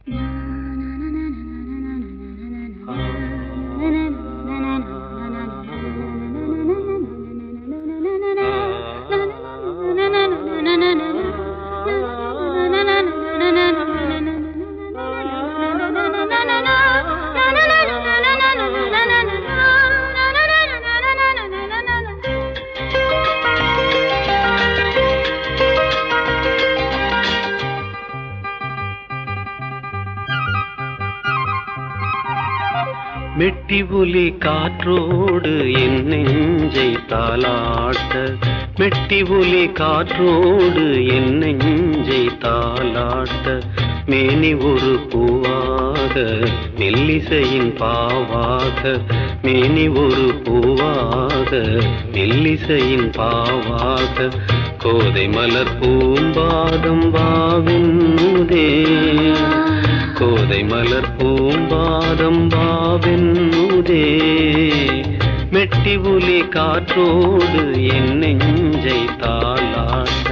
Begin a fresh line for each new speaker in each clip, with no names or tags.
மெட்டி புலி காற்றோடு என் நெஞ்சை தாளாட்ட மெட்டி புலி காற்றோடு என் நெஞ்சை தாளாட்ட மேனி ஒரு பூவாக மெல்லிசையின் பாவாக மேனி ஒரு பூவாக மெல்லிசையின் பாவாக கோதை மலர் பூம்பாதம் வாவின்முதே கோதை மலர் பூம்பாதம் பாவென்னுதே மெட்டி புலி காற்றோடு என் நெஞ்சை தாளாட்ட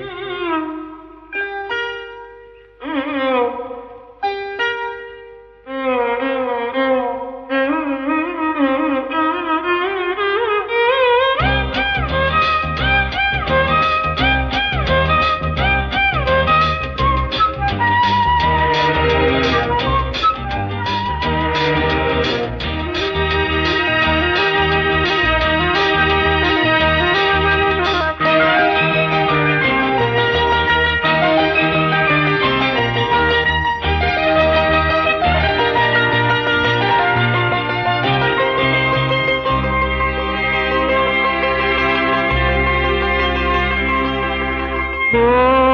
ஓ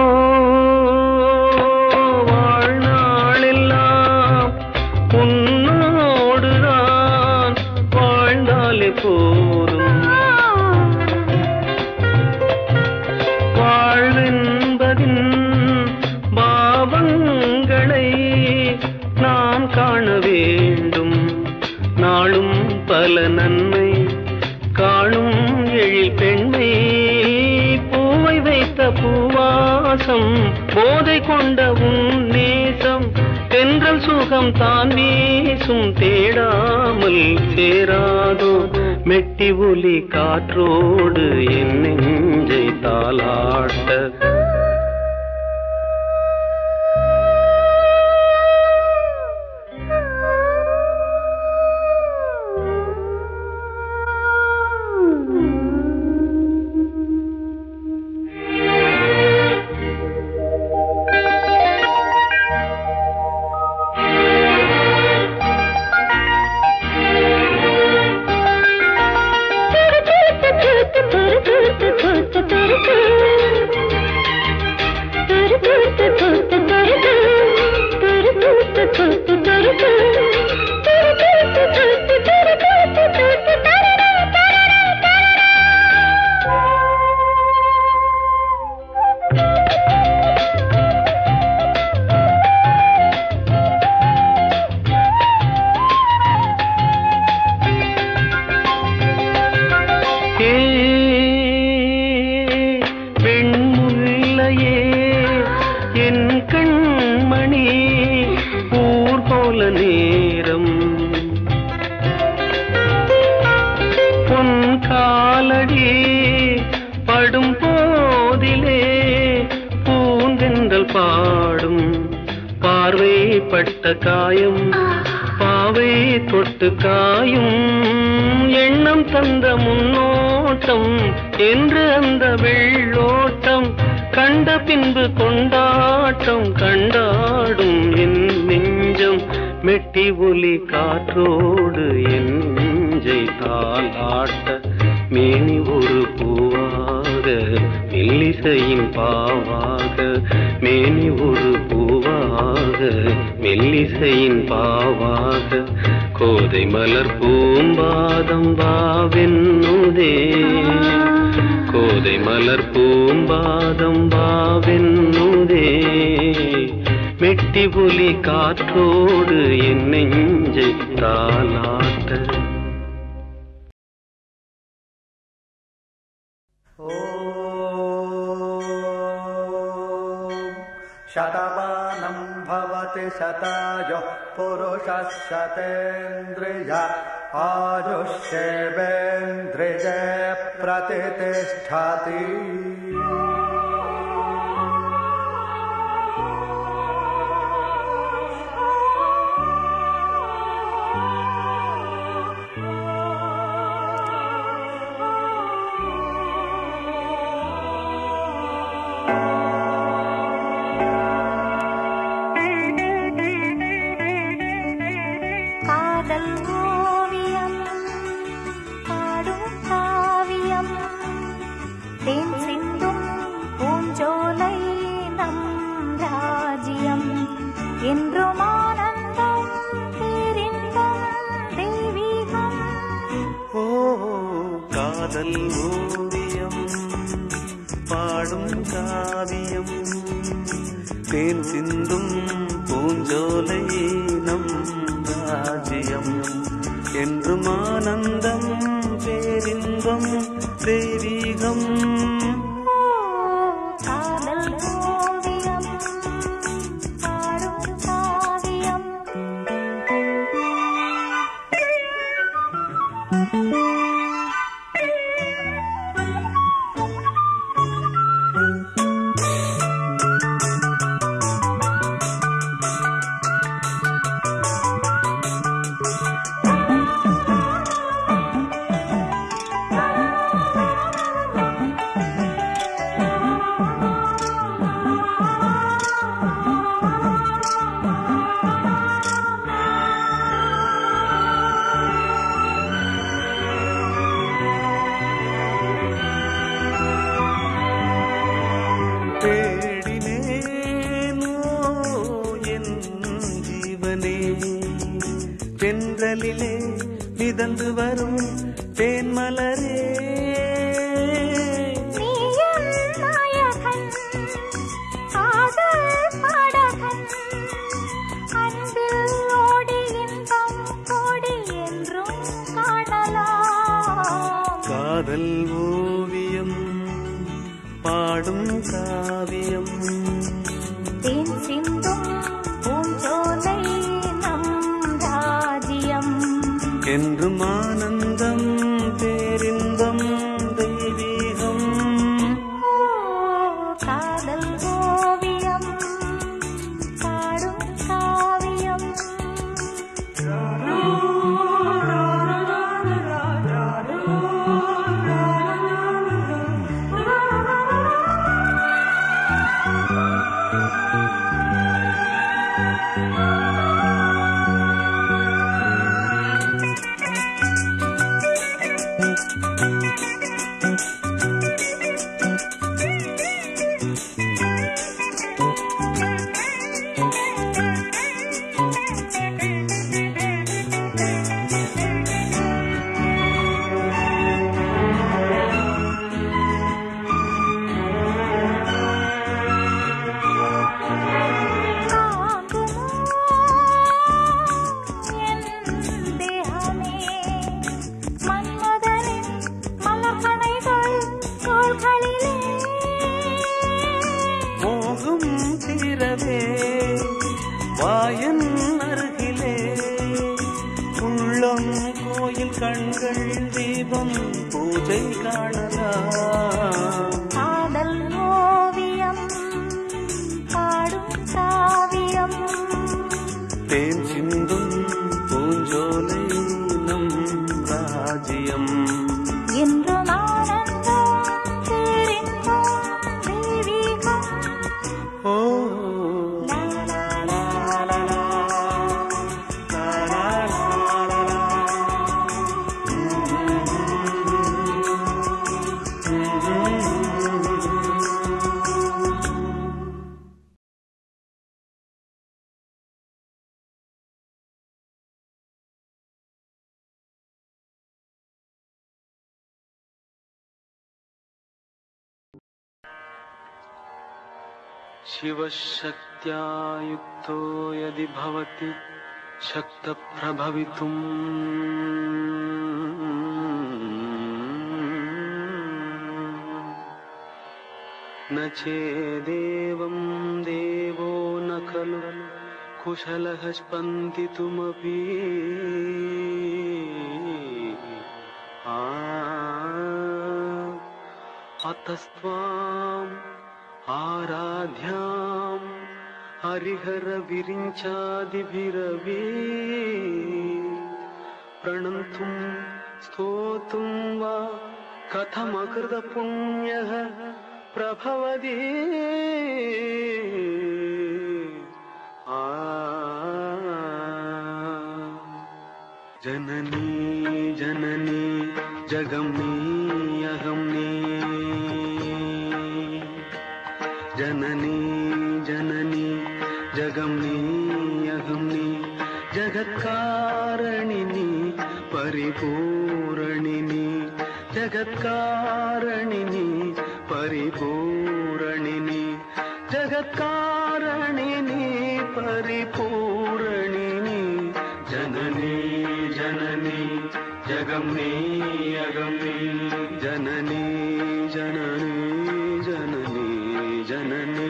வாழ்நாளெல்லாம் உன்னோடுதான் வாழ்ந்தாலே போதும் வாழ்வென்பதின் பாவங்களை நாம் காண வேண்டும் நாளும் பல நன்மை காணும் எழில் பெண்மை பூவை வைத்த பூவாசம் போதை கொண்ட உன் நேசம் தென்றல் சுகம் தான் வீசும் தேடாமல் சேராதோ மெட்டி ஒலி காற்றோடு என் நெஞ்சை தாளாட்ட ஏ பெண்முல்லையே என் கண்மணி ஊர் போல நேரம் பொன் காலடி படும் போதிலே பூந்தென்றல் பாடும் பார்வை பட்ட காயம் பாவை தொட்டு காயும் எண்ணம் தந்த முன்னோட்டம் என்று அந்த வெள்ளோட்டம் கண்ட பின்பு கொண்டாட்டம் கண்டாடும் என் நெஞ்சம் மெட்டி ஒலி காற்றோடு என் நெஞ்சை தாளாட்ட மேனி ஒரு பூவாக மெல்லிசையின் பாவாக மேனி ஒரு பூவாக மெல்லிசையின் பாவாக கோதை மலர் பூம்பாதம் பாவென்னுதே கோதை மலர் பூம்பாதம் பாவென்னுதே மெட்டி புலி காற்றோடு என் நெஞ்சை தாளாட்ட
ॐ शतमानं भवति शतायुः पुरुषः शतेन्द्रिय आयुष्येवेन्द्रिये प्रतितिष्ठति
காதல் ஓவியம் பாடும் காவியம் தேன் சிந்தும் பூஞ்சோலை நம் ராஜ்யம் என்றும் ஆனந்தம் பேரின்பம் தெய்வீகம்
ஓ காதல் ஓவியம் பாடும் காவியம் தேன் சிந்தும் பூஞ்சோலை நம் ராஜ்யம் என்றும் ஆனந்தம் பேரின்பம் தெய்வீகம்
ஓ காதல் ஓவியம் பாடும் காவியம்
தேடினேனோ என் ஜீவனே தென்றலிலே மிதந்து வரும் தேன்மலரே
நீயும் நாயகன் காதல் பாடகன் அன்பில் ஓடி இன்பம் கோடி என்றும் காணலாம்
காதல் ஓவியம் பாடும் காவியம்
தேன் சிந்தும் பூஞ்சோலை நம் ராஜ்யம்
என்றும் ஆனந்தம் பேரின்பம் தெய்வீகம்
ஓ காதல் ஓவியம் பாடும் காவியம்
மோகம் தீரவே வாயன் அருகிலே உள்ளம் கோயில் கண்கள் தீபம் பூஜை காணலாம்
காதல் ஓவியம் பாடும் காவியம்
தேன் சிந்தும் பூஞ்சோலை நம் ராஜ்யம்
என்றும் ஆனந்தம் பேரின்பம் தெய்வீகம்
ஓ
லா, லா, லா, லா, லா.
லா, லா, லா, லா, லா. शिवशक्त्या युक्तो यदि भवति शक्तप्रभवितुम्
न चेदेवं देवो न खलु कुशलः स्पन्दितुमपि आ अतस्त्वाम् आराध्याम् हरिहरविरिञ्चादिभिरवी प्रणन्तुम् स्तोतुं वा कथमकृतपुण्यः प्रभवति आ जननी जननी जगमनी अगमनी जननी जननी जगमनी अगमनी जगत्कारणिनी परिपूरणिनी जगत्कारणिनी परिपूरणिनी जगत्कारणिनी परिपूरणिनी जननी जननी जगमनी अगमनी जननी जननी जननी जननी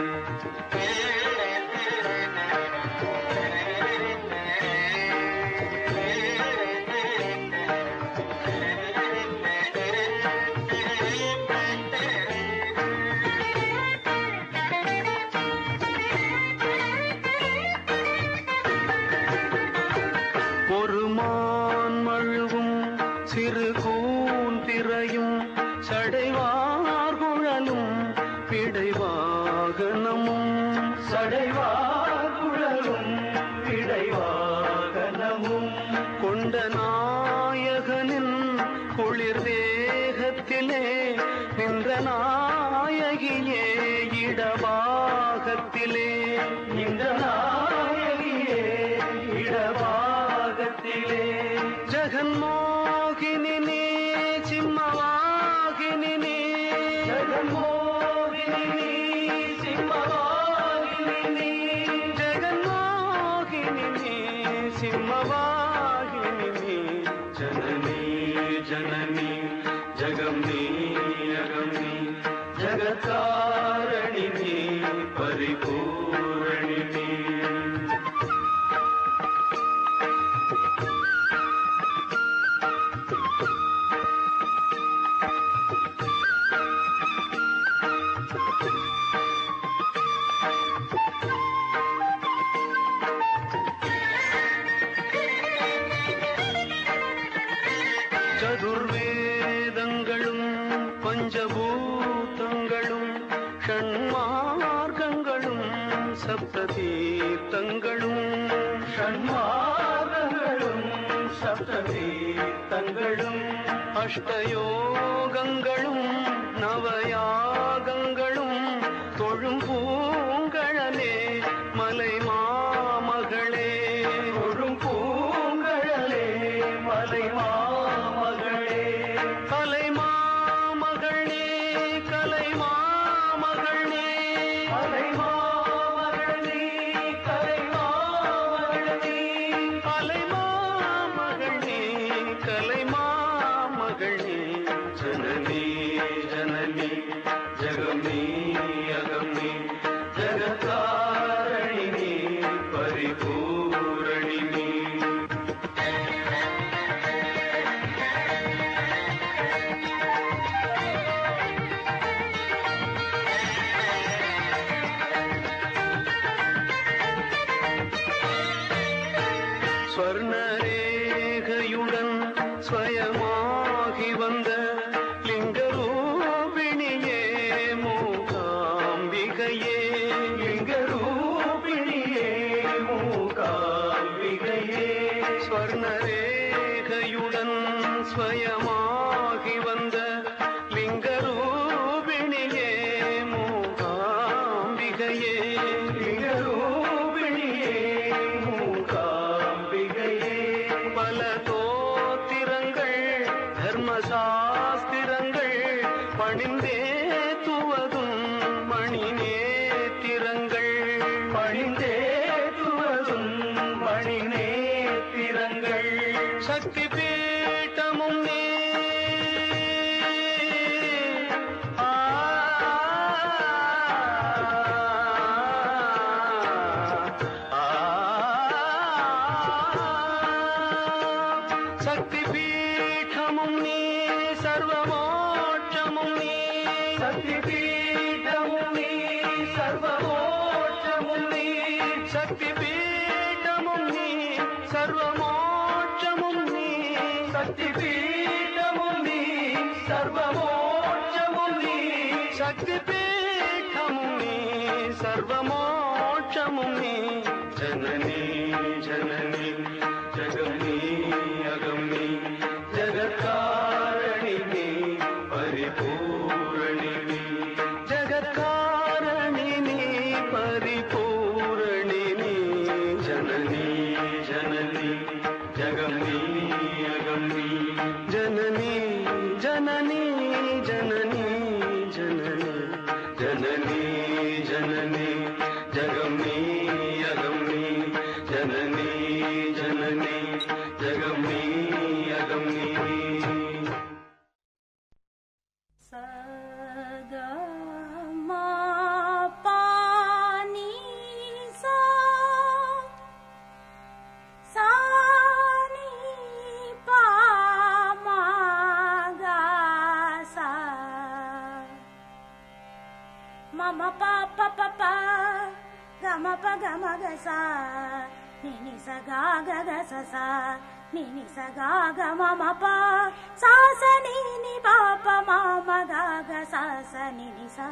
பொறுமான் மழுவும் சிறு கூந்திரையும் சடைவார்குழலும் பிடைவாகனமும்
சடைவாகுழலும் இடைவாகனமும்
கொண்ட நாயகனின் குளிர் தேகத்திலே நின்ற நாயகியே இடபாகத்திலே
இந்த நாயகியே இடபாகத்திலே
ஜெகன்மோகினி நீ சிம்மவாகினி நீ
ஜெகன்மோகினி நீ, சிம்மவாகினி நீ.
ஜெகன்மோகினி நீ சிம்மவாகினி நீ
ஜனனி ஜனனி ஜகம்னி அகம்னி ஜகத்காரணி நீ பரிபூரணி நீ
சதுர்வேதங்களும் பஞ்சபூதங்களும் ஷண்மார்க்கங்களும் சப்ததீர்த்தங்களும்
ஷண்மார்களும் சப்ததீர்த்தங்களும்
அஷ்டயோகங்களும் நவயாகங்களும் தொழும் பூங்கழலே மலை மாமகளே
தொழும் பூங்கழலே மலை மாமகளே
கலை மாமகளே கலை மாமகளே
மலை மாமகளே கலை மாமகளே
கலை மாமகளே கலை மாமகளே
ஜனனி ஜனனி ஜகம்னி அகம்னி ஜகத்காரணி பரிபூரணி
ஸ்வர்ணரேகையுடன் ஸ்வயமாகி வந்த லிங்கரூபிணியே மூகாம்பிகையே
லிங்கரூபிணியே மூகாம்பிகையே
ஸ்வர்ணரேகையுடன் ஸ்வயமாகி வந்த லிங்கரூபிணியே மூகாம்பிகையே
லிங்கரூபிணியே மூகாம்பிகையே
பல தோத்திரங்கள் தர்மசாஸ்திரங்கள் பணிந்தே துவதும் மணி நேத்திரங்கள்
பணிந்தே துவதும் மணி நேத்திரங்கள்
சக்தி பீட்டமும் நீ சக்தி பீഠமும் நீ சர்வமோட்சமும் நீ
சக்தி பீடமும் நீ சர்வமோட்சமும் நீ
சக்தி பீഠமும் நீ சர்வமோட்சமும் நீ
சக்தி பீடமும் நீ சர்வமோட்சமும் நீ
சக்தி பீഠமும் நீ சர்வமோட்சமும் நீ ஜனனி ஜனனி ஜகம் நீ அகம் நீ ஜகத்காரணி நீ பரிபூரணி நீ ஜகத்காரணி நீ பரிபூரணி நீ ஜனனி ஜனனி ஜகம் நீ அகம் நீ ஜனனி ஜனனி ஜனனி ஜனனி ஜனனி ஜனனி ஜகம் நீ அகம் நீ ஜனனி ஜனனி ஜகம் நீ அகம் நீ
சதா மா பானி சா சானி பா மா கா சா மம பா ப ப ப கம ப கம க சா நி நி ச கா க க ச சா நி நி ச கா க மம ப சா ச நி நி பா ப ம ம க க சா ச நி நி சா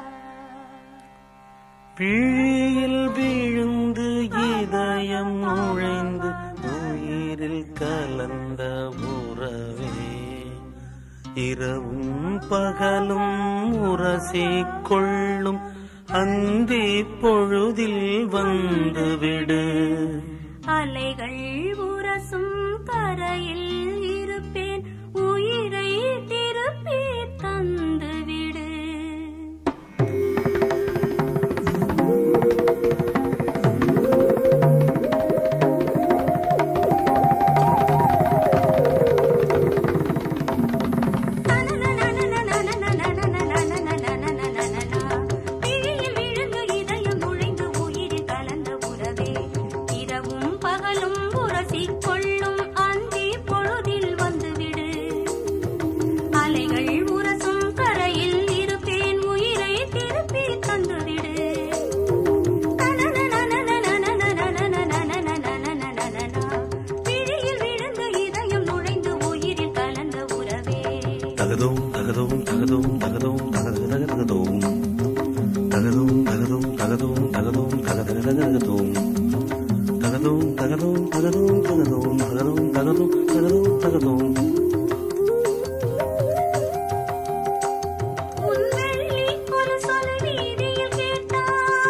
பிழியில் விழுந்து இதயம் நுழைந்து உயிரில் கலந்த உறவே இரவும் பகலும் உரசிக் கொள்ளும் அந்தி பொழுதில் வந்துவிடு
அலைகள் உரசும் கரையில் இருப்பேன் உயிரை திருப்பி தந்துவிடு விழியில் விழுந்து இதயம் நுழைந்து உயிரில் கலந்த உறவே இரவும் பகலும் உரசிக் கொள்ளும் அந்தி பொழுதில் வந்துவிடு அலைகள் உரசும் கரையில் இருப்பேன் உயிரை திருப்பி தந்துவிடு விழியில் விழுந்து இதயம் நுழைந்து உயிரில் கலந்த உறவே
தகதோம் தகதோம் தகதோம் தகதோம் தகதக தகதோம் தகதோம் தகதோம் தகதோம் தகதோம் தகதக தகதோம் தகதோம் தகதோம் தகதோம் தகதோம் தகதோம் தகதோம் தகதோம் தகதோம்
உன் வெள்ளி ஒரு சொல் வீதியில் கேட்டா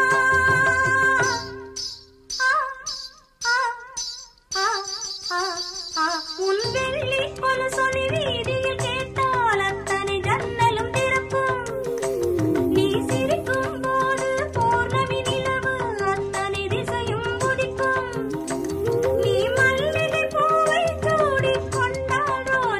ஆ, ஆ, ஆ, ஆ, ஆ. உன் வெள்ளி ஒரு சொல் வீதியில் கேட்டால் அத்தனை ஜன்னலும் திறக்கும் நீ சிரிக்கும் போது பௌர்ணமி நிலவு அத்தனை திசையும் உதிக்கும் நீ மல்லிகை பூவை சூடிக் கொண்டால்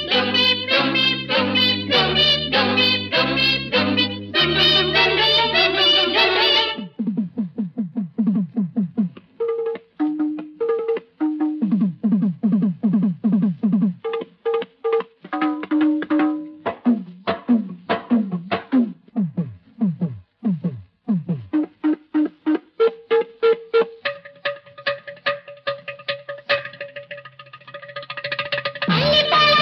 அள்ளிப்பழம்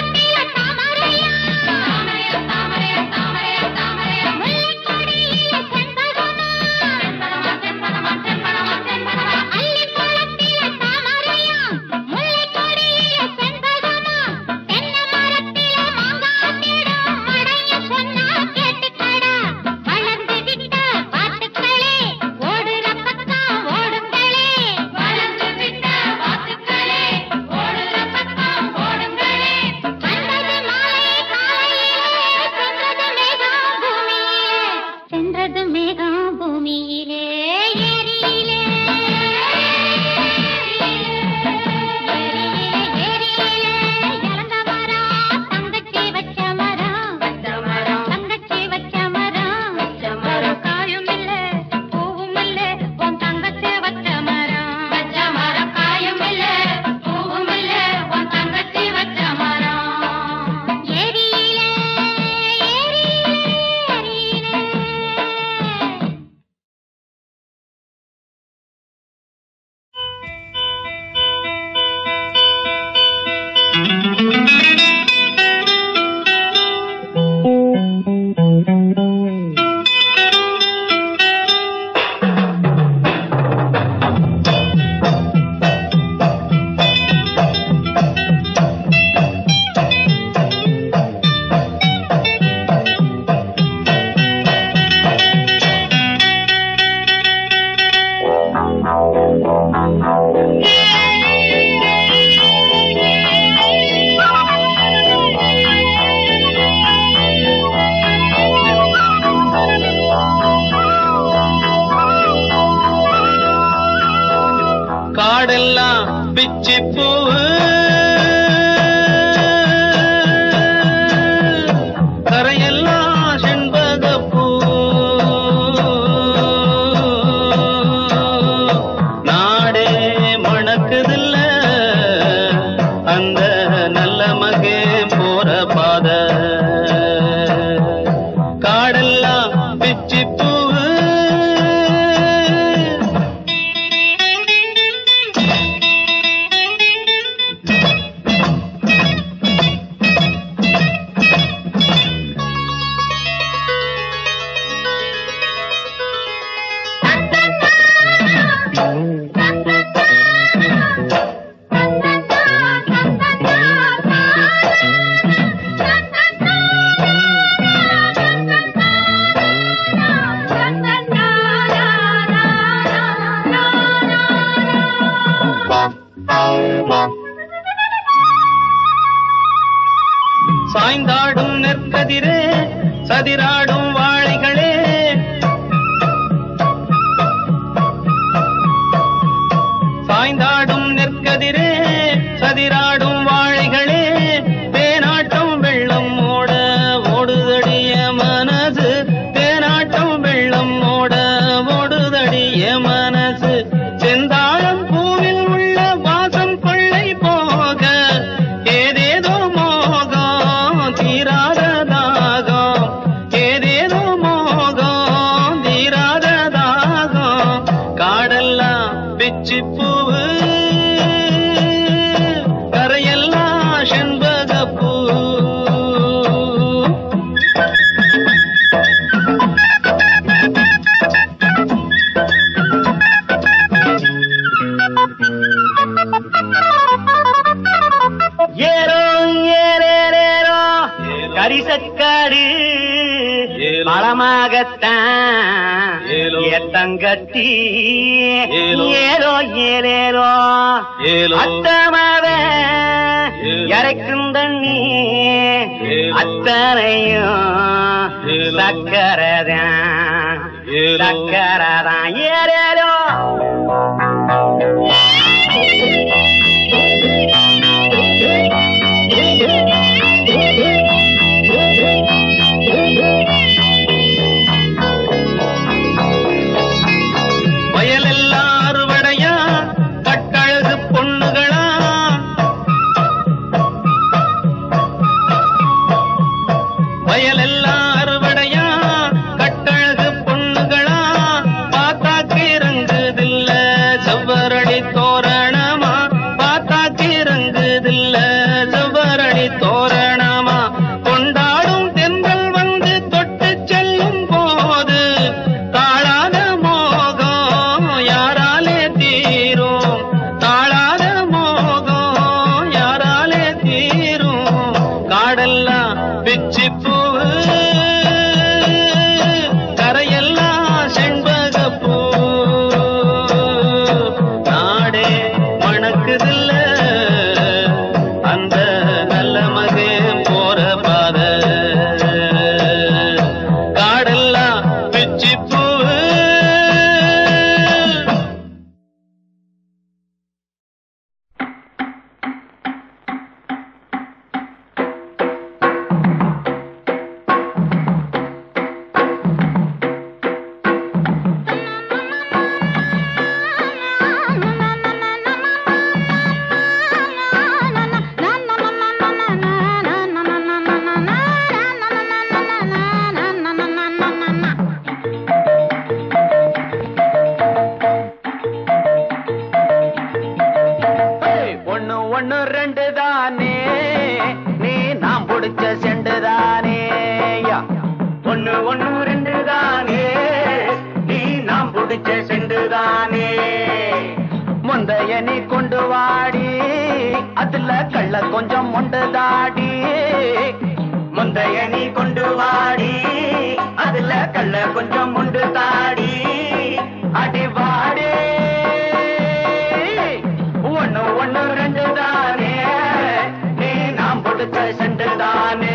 பாத காடெல்லாம் பிச்சி பூவு சாய்ந்தாடும் நெற்கதிரே சதிராடும் வாழைகளே சாய்ந்தாடும் நெற்கதிரே சதிராடும் வாழைகளே தேனாட்டம் வெள்ளம் ஓட ஓடுதடிய மனசு தேனாட்டம் வெள்ளம் ஓட ஓடுதடிய மனசு செந்தாழம் பூவில் உள்ள வாசம் கொள்ளை போக ஏதேதோ மோகம் தீராத தாகம் ஏதேதோ மோகம் தீராத தாகம் காடெல்லாம் பிச்சி பூவு கரையெல்லாம் செண்பகப்பூ
ஏரோ ஏரேரேரோ கரிசக்காடு பழமாகத்தான்
ஏலோ.
ஏத்தங்கட்டி
ஏலோ.
ஏரோ ஏரேரோ
ஏலோ.
அத்தமாவ
ஏலோ.
இறைக்கும் தண்ணி
ஏலோ.
அத்தனையும்
ஏலோ.
சக்கரதான்
ஏலோ.
சக்கரதான் ஏரேரோ
வயலெல்லாம் அறுவடையா கட்டழகு பொண்ணுகளா வயலெல்லாம் அறுவடையா கட்டழகு பொண்ணுகளா பார்த்தா கிறங்குதில்ல செவ்வரடி தோரணமா பார்த்தா கிறங்குதில்ல செவ்வரடி தோரணமா கொண்டாடும் தென்றல் வந்து தொட்டு செல்லும் போது தாழாத மோகம் யாராலே தீரும் தாழாத மோகம் யாராலே தீரும் காடெல்லாம் பிச்சி பூவு கரையெல்லாம் செண்பகப்பூ நாடே மணக்குதில்ல அந்த நல்ல மகன் போற பாத காடெல்லாம் பிச்சி பூவு
ஒண்ணு ஒண்ணு ரெண்டு தானே நீ நாம் பிடிச்ச செண்டு தானே ஒண்ணு ஒண்ணு ரெண்டு தானே நீ நாம் பிடிச்ச செண்டு தானே முந்தைய நீ கொண்டு வாடி அதுல கள்ள கொஞ்சம் மொண்டு தாடி முந்தைய நீ கொண்டு வாடி அதுல கள்ள கொஞ்சம் மொண்டு தாடி அடி வாடே ஒண்ணு ஒண்ணு ரெண்டு தானே நீ நாம் கொடுத்த சென்று தானே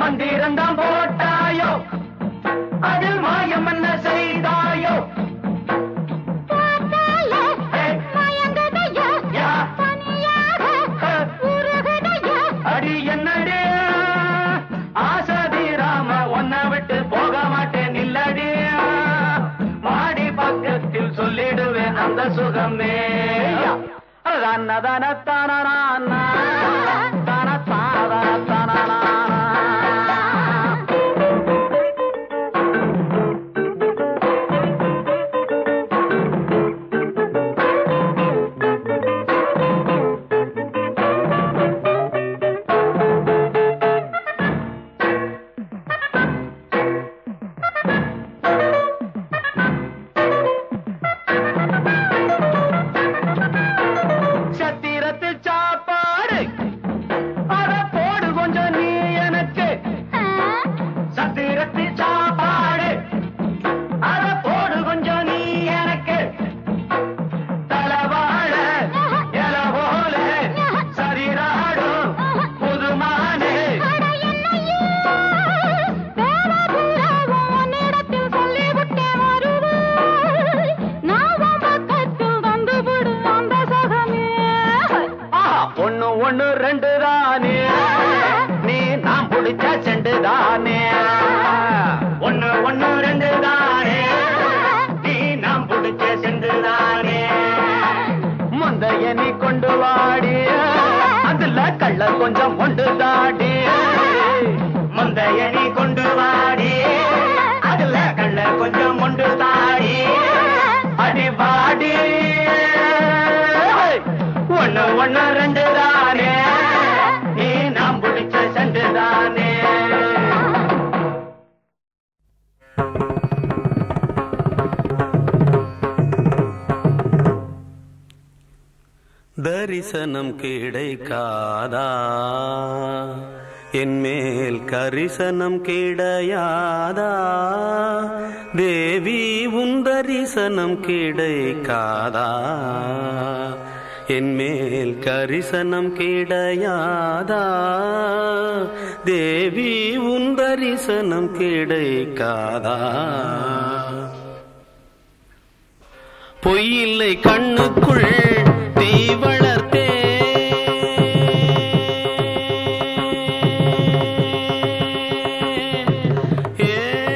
மந்திரந்தான் போட்டாயோ அதில் மாயம் என்ன செய்தாயோ யா. அடி என்னடி ஆசதி ராம ஒன்ன விட்டு போக மாட்டேன் இல்லடி மாடி பக்கத்தில் சொல்லிடுவேன் அந்த சுகமே ரன்ன தன தன தன தான சத்திரத்து சாப்பாடு அத போடு கொஞ்சம் நீ எனக்கு சத்திரத்து சாப்பாடு அத போடு கொஞ்சம் நீ எனக்கு தலவாழ எல போல சரிராடும் புதுமானே ஆஹா, ஒண்ணு ஒண்ணு ரெண்டு தானே நீ நான் பிடிச்ச செண்டு தானே ஒண்ணு ஒண்ணு ரெண்டு தானே நீ நான் பிடிச்ச செண்டு தானே முந்தைய நீ கொண்டு வாடி அதுல கள்ள கொஞ்சம் கொண்டு தாடி முந்தைய நீ கொண்டு வாடி அதுல கள்ள கொஞ்சம் கொண்டு தாடி அடி வாடி ஒண்ணு ஒண்ணு ரெண்டு தானே நீ நாம் பிடிச்ச சென்று தானே
தரிசனம் கிடைக்காதா என் மேல் கரிசனம் கிடையாதா தேவி உன் தரிசனம் கிடைக்காதா என் மேல் கரிசனம் கிடையாதா தேவி உன் தரிசனம் கிடைக்காதா பொய்யில்லை கண்ணுக்குள் தீ வளர்த்தே ஏ,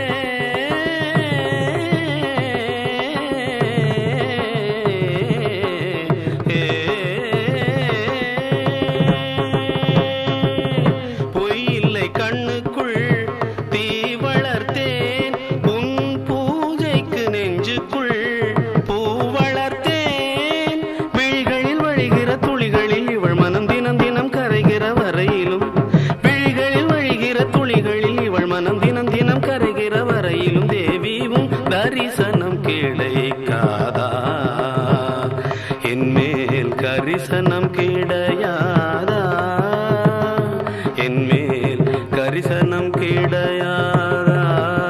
பொய்யில்லை கண்ணுக்குள் தீ வளர்த்தேன் உன் பூஜைக்கு நெஞ்சுக்குள் பூ வளர்த்தேன் விழிகளில் வழிகிற துளிகளில் இவள் மனம் தினம் தினம் கரைகிற வரையிலும் விழிகளில் வழிகிற துளிகளில் இவள் மனம் தினம் தினம் கரைகிற வரையிலும் தேவியும் தரிசனம் கிடைக்காதா என் மேல் கரிசனம் கிடையாதா என் மேல் கரிசனம் கிடையாதா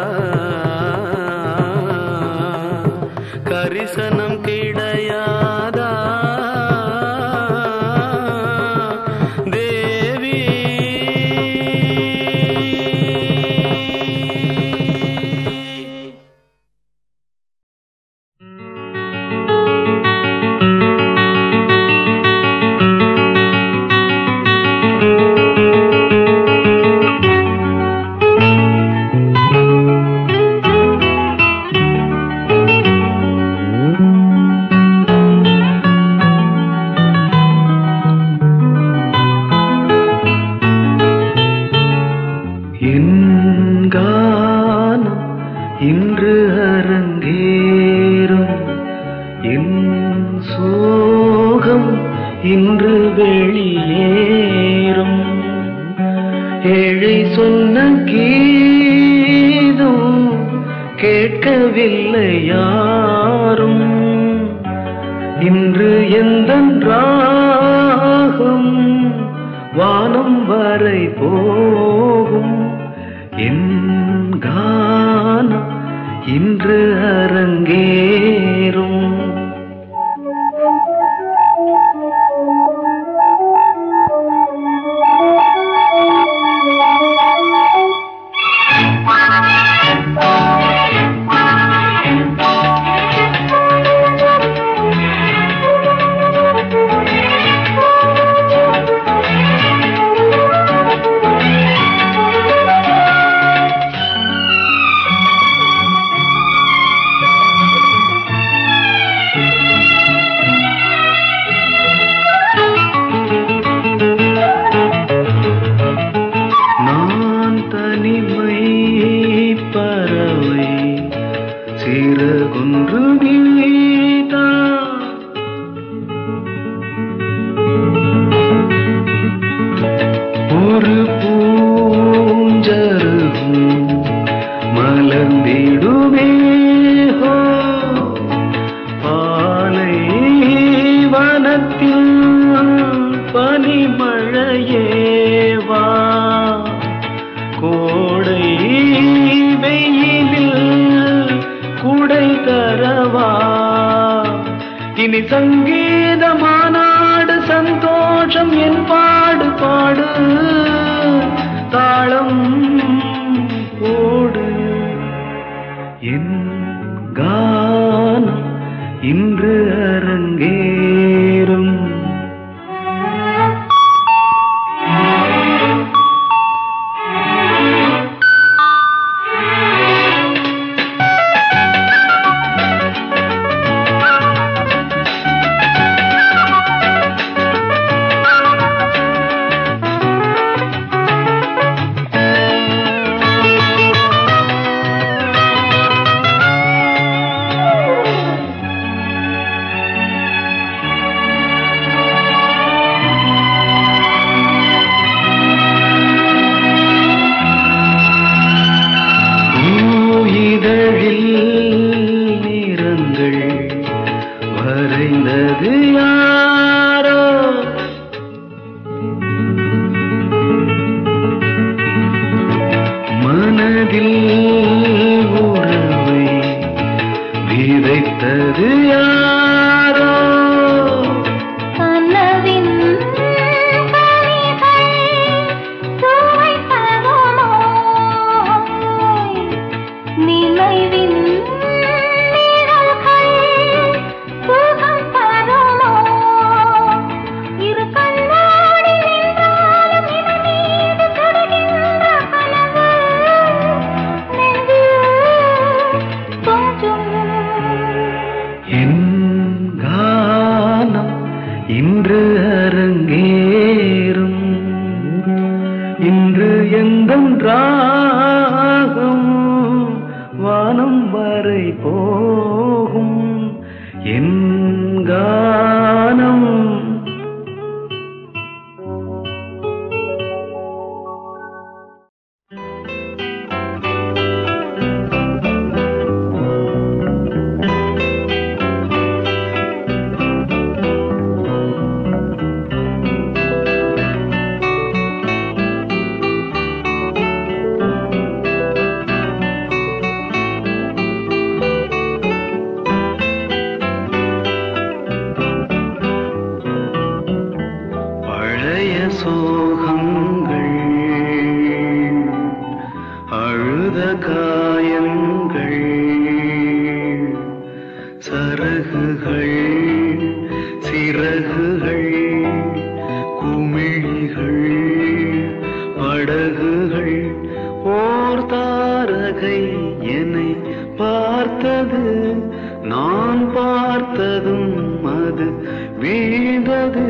கரிசனம் கிடையாதா தேவி
என்கானம் இன்று அரங்கேறும் என் சோகம் இன்று வெளியேறும் ஏழை சொன்ன கீதம் கேட்கவில்லை யாரும் இன்று எந்த ராகம் வானம் வரை போகும் என் கானம் இன்று அரங்கேறும்
நீதான் ஒரு பூஞ்சருகும் மலர்ந்திடுமே ஹோ பாலை வனத்தில் பனிமழையேவா கோடை வெயிலில் குடை தரவா இனி சங்கீத மாநாடு சந்தோஷம் என் பாடு பாடு தாளம் போடு என் கானம் இன்று அரங்கேறும் பூயிதழில் நிறங்கள் வரைந்தது யாரோ மனதில் உறவை விதைத்தது யாரோ
கனவின் கனிகள் சுவை தருமோ நினைவின் நிழல்கள் சுகம் தருமோ இரு கண்ணாடி நின்றாலும் இதன் மீது சுடுகின்ற கனவு நெஞ்சில் கொஞ்சம்
என் கானம் இன்று அரங்கேறும் இன்று எந்த ராகம் வானம் வரை போகும் என் கானம் பழைய சோகங்கள் அழுத காயங்கள் சரகுகள் சிறகுகள் குமிழிகள் படகுகள் ஓர் தாரகை என்னை பார்த்தது நான் பார்த்ததும் அது வீழ்ந்தது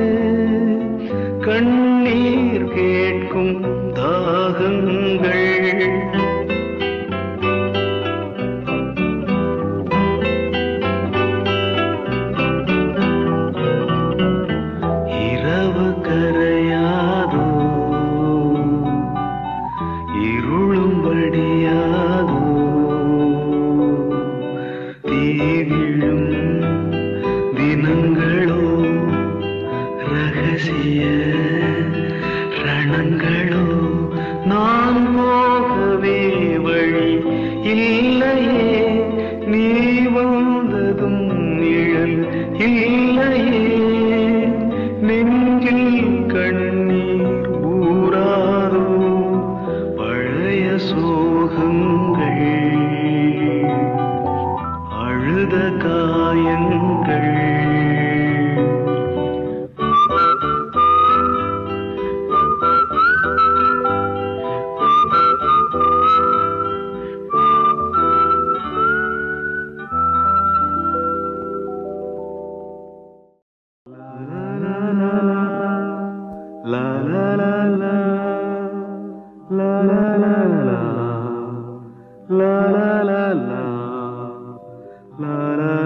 கண்ணீர் கேட்கும் தாகங்கள் இரவு கரையாதோ இருளும்படியாதோ தீவிழும் தினங்களோ ரகசிய ரணங்களோ நான் போகவே வழி இல்லையே நீ வந்ததும் நிழல் இல்லையே நெஞ்சில் கண்ணீர் ஊராதோ பழைய சோகங்கள் அழுத காயங்கள் la la la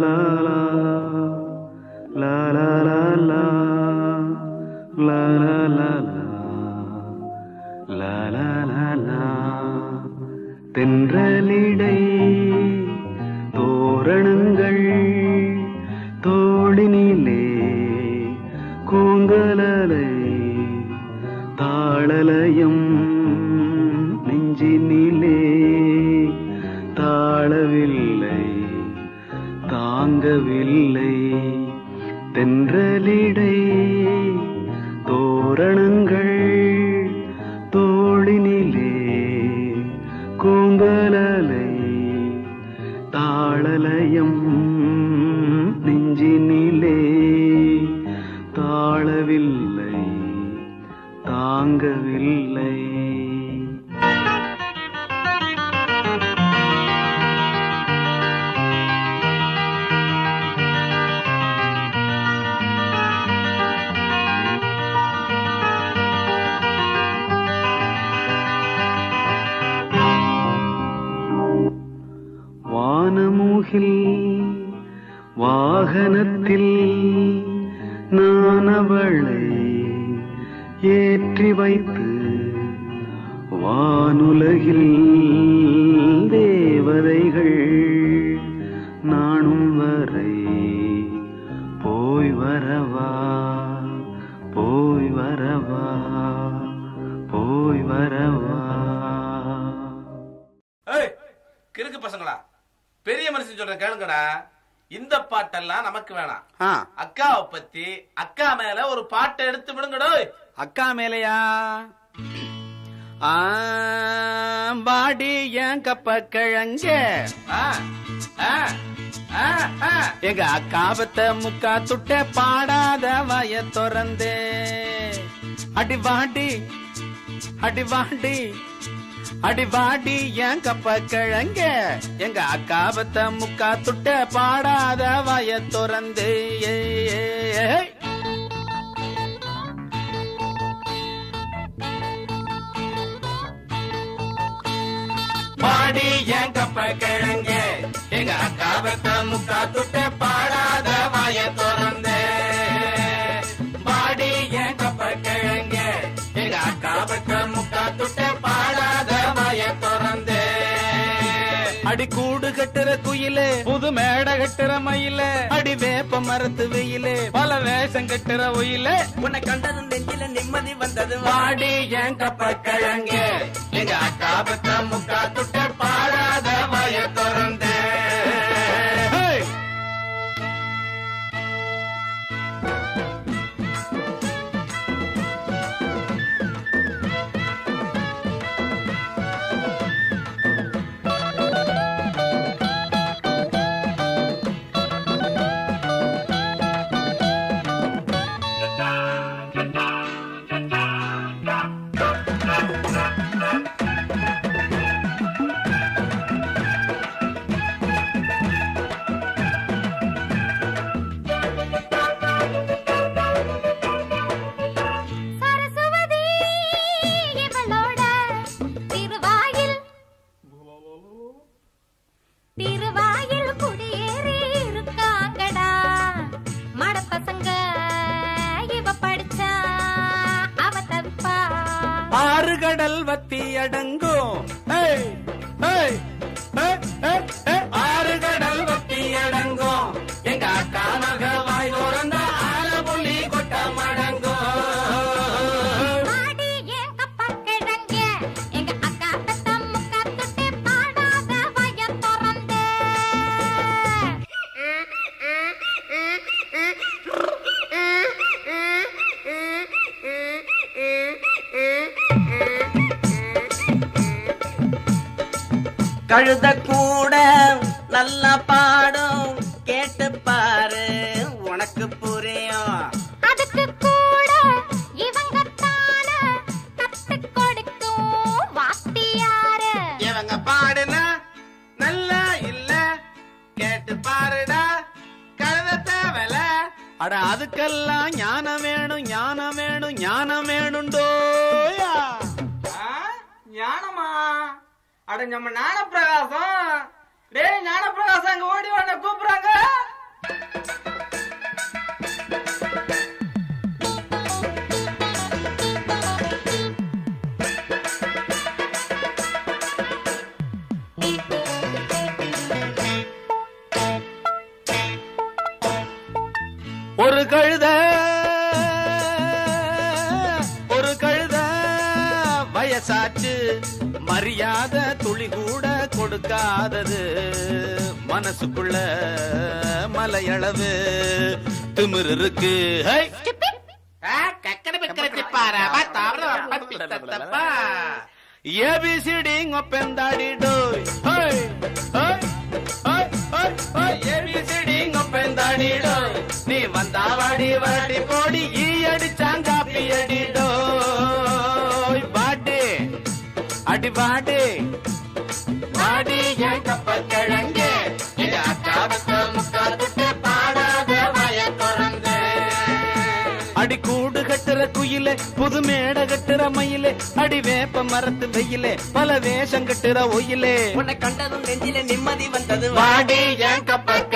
தென்றலிடை தோரணங்கள் தோளினிலே கூந்தலலை தாளலயம் நெஞ்சினிலே தாழவில்லை தாங்கவில்லை தென்றலிடை தோரணங்கள் தோளினிலே கூந்தலலை தாளலயம் நெஞ்சினிலே தாழவில்லை தாங்கவில்லை வானமுகில் வாகனத்தில் நான் அவளை ஏற்றி வைத்து வானுலகில் தேவதைகள் நானும் வரை போய் வரவா போய் வரவா போய் வரவா
ஏய் கிறுக்கு பசங்களா பெரிய மனுஷன் சொல்ற கேளுங்கடா இந்த பாட்டெல்லாம் நமக்கு வேணாம்
ஆ,
அக்காவை பத்தி அக்கா மேல ஒரு பாட்டை எடுத்து விடுங்கடோ
அக்கா மேலையா ஆ, பாடி என் கப்ப கிழங்க எங்க அக்காபத்த முக்கா துட்ட பாடாத வய திறந்தே அடி வாடி அடி வாடி அடி வாடி என் கப்ப கிழங்க எங்க அக்காபத்த முக்கா துட்ட பாடாத வய திறந்து ஏய், ஏய், ஏய். பாடி என் கப்ப கிழங்க எங்க அக்காபத்த முக்கா துட்ட பாடாத வாய திறந்து பாடி என் கப்ப கிழங்க எங்க அக்காபத்த முக்கா துட்ட பாடாத வாய திறந்து அடி கூடு கட்டுற குயிலே புது மேடை கட்டுற மயிலே அடி வேப்ப மரத்து வெயிலே பல வேஷம் கட்டுற ஒயிலே
உன்னை கண்டதும் நெஞ்சில நிம்மதி வந்தது
வாடி என் கப்ப கிழங்க எங்க அக்கா பத்த முக்கா துட்ட பாடாத வய திறந்து
சரஸ்வதி இவளோட திருவாயில் திருவாயில் குடியேறி இருக்காங்கடா மட பசங்க இவ படிச்சா அவ தவிப்பா
ஆறு கடல் வத்தி அடங்கும் ஏய், ஏய், ஏய், ஏய், ஏய். ஆறு கடல் வத்தி அடங்கும் எங்க அக்கா மக வாய் திறந்தா ஆல புள்ளி கொட்ட மடங்கும்
மாடி என் கப்ப கிழங்க எங்க அக்கா பெத்த முக்கா துட்டு பாடாத வய திறந்து
கழுத கூட நல்லா பாடும் கேட்டு பாரு உனக்கு புரியும்
அதுக்கு கூட இவங்க தான கத்து கொடுக்கும் வாத்தியாரு
இவங்க பாடுன நல்லா இல்ல கேட்டு பாருடா கழுத தேவல அட அதுக்கெல்லாம் ஞானம் வேணும் ஞானம் வேணும் ஞானம் வேணுண்டோயா
ஞானமா அட நம்ம ஞான பிரகாசம் டேய் ஞான பிரகாசம் அங்க ஓடி வாங்க கூப்பிடுறாங்க
மரியாதை துளி கூட கொடுக்காதது மனசுக்குள்ள மலையளவு திமிரு இருக்கு ஹை! ஏபிசிடி ஒப்பந்தாடி டோய் ஹோய் ஹோய் ஹோய் ஹோய் ஹோய் ஏபிசிடி ஒப்பந்தாடி டோய் நீ வந்தா வாடி வாடி போடி ஈ அடிச்சாங்காப்பி அடி டோய் பாடி அடி பாடி பாடி என் கப்ப கிழங்கு எங்க அக்காவுக்கு முக்கா துட்டு பாடாத வய திறந்து அடி கூடு கட்டுற குயிலே புது மேட கட்டுற மயிலே அடி வேப்ப மரத்து வெயிலே பல வேஷம் கட்டுற ஒயிலே
உன்னை கண்டதும் நெஞ்சில நிம்மதி வந்தது
வாடி என் கப்ப